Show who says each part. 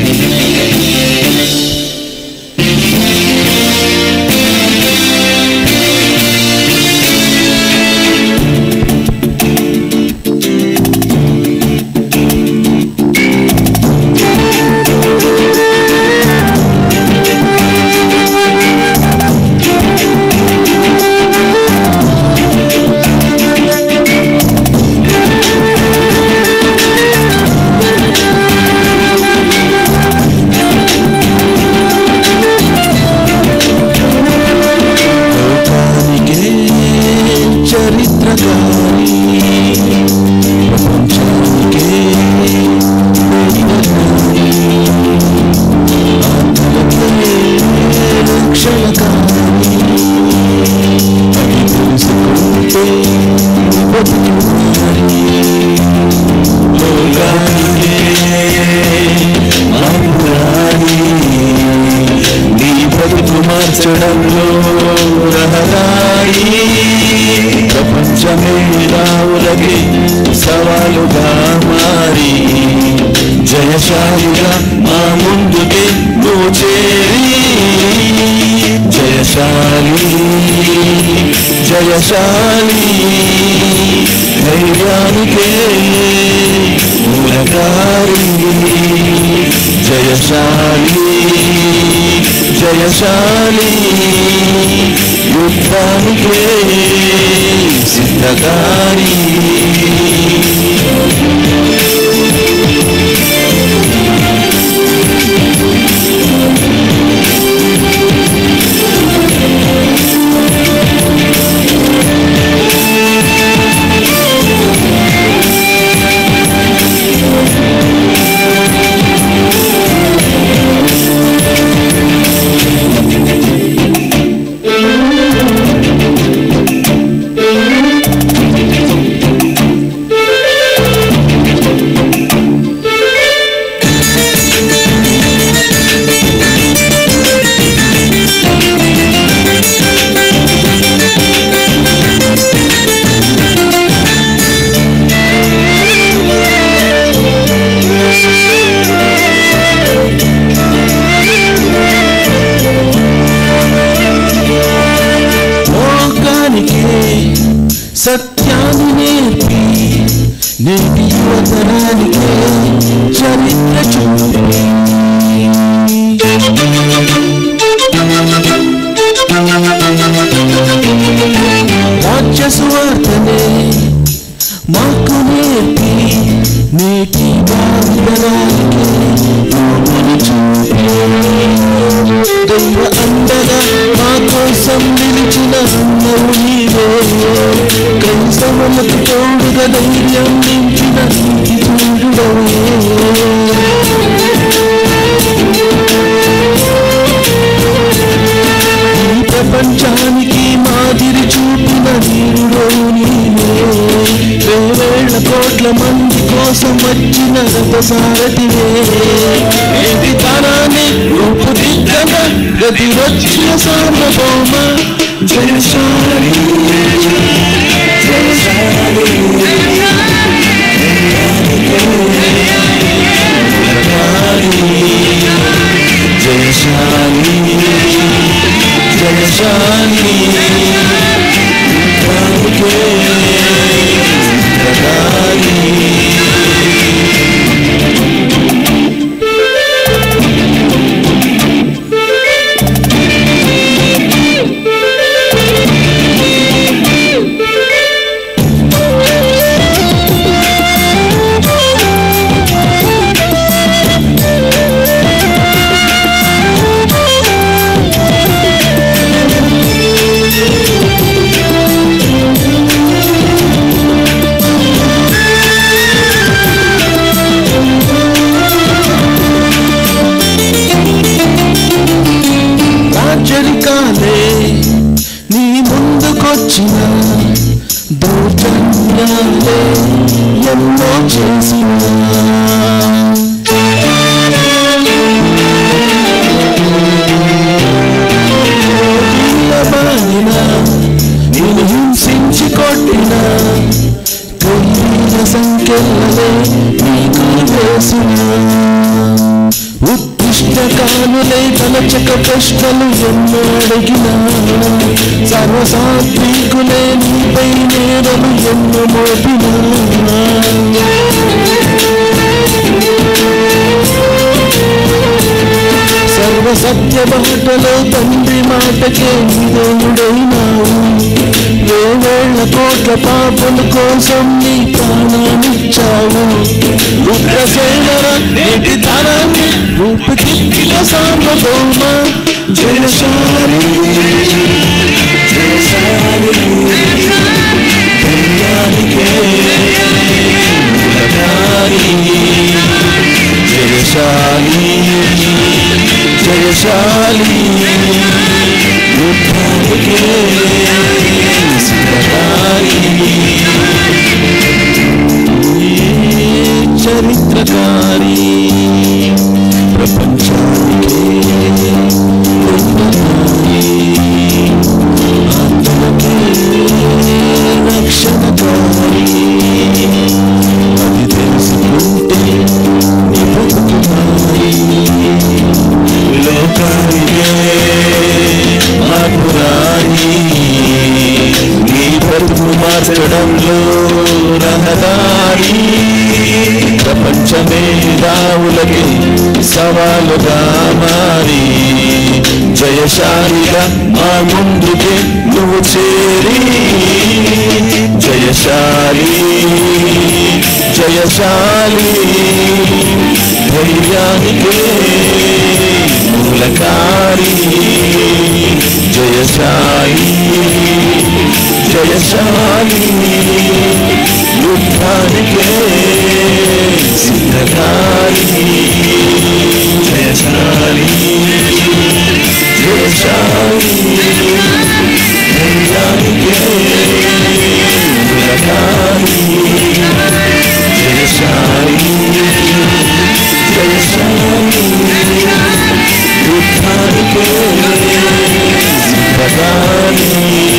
Speaker 1: లోకానికే చరిత్రకారి ప్రపంచానికే వెలుగునారి. ఆత్మలకే రక్షణకారి అది తెలుసుకుంటే బతుకునారి లోకానికే మరునారి నీ బ్రతుకు మార్చడంలో రహదారి ప్రపంచమే రావులకి సవాలుగా మారి జయశాలిగా మా ముందుకి నువ్వు చేరి జయశాలి జయశాలి ధైర్యానికే మూలకారి జయశాలి జయశాలి యుద్ధానికే సిద్ధకారి లోకానికే సత్యాన్ని నేర్పి నేటి యువతరానికే చరిత్ర చూపి రాజ్య సువార్తనే మాకు నేర్పి నేటి బాధితరానికే రూపుని చూపి దైవ అండగా మా కోసం నిలిచిన అన్నవు నీవే క్రైస్తవులకు తోడుగా ధైర్యం నింపిన నీతి చూడుడవే ఈ ప్రపంచానికి మాదిరి చూపిన వీరుడో నీవే వేవేళ్ల కోట్ల మంది కోసం వచ్చిన రథసారథివే ఇది తనాన్ని రూపుదిద్దగా గది వచ్చిన సార్వభౌమ జయశాలి జయశాలి జయశాలి జయశాలి ప్రభుకే ప్రధాని రాజరికాలే నీ ముందుకొచ్చిన దౌర్జన్యాలే ఎన్నో చేసిన బాలిన నేను హింసించి కొట్టిన కయ్యిన సంఖ్యలనే నీకు వేసిన ఉత్కృష్టకానులై తలచక ప్రశ్నలు ఎన్నో అడిగినా సర్వసాత్వికులే నీపై నేరలు ఎన్నో మోపినా సర్వ సత్య బాటలో తండ్రి మాటకే దేవుడైనావు వేవేళ్ల కోట్ల పాపల కోసం నీ ప్రాణాన్నిచ్చావు రుద్రసేనర నేటి తరాన్ని రూపుదిద్దిన సార్వభౌమ జయశాలి జయశాలి ధన్యానికే మూలకారి జయశాలి జయశాలి యుద్ధానికే శివకారి చరిత్రకారి ప్రపంచానికే ఉన్నతారి ఆత్మకే రక్షణకారి అది తెలుసుకుంటే నీ బ్రతుకుతాయి లోకానికే మార్పురాయి నీ బ్రతుకు మార్చడంలో రహదారి ప్రపంచమే దావులకి సవాలుగా మారి జయశాలిగా మా ముందుకి నువ్వు చేరి జయశాలి జయశాలి ధైర్యానికే మూలకారి జయశాలి జయశాలి యుద్ధానికే సిద్ధకారి జయశాలి జయశాలి ధైర్యానికే మూలకారి జయశాలి జయశాలి యుద్ధానికే సిద్ధకారి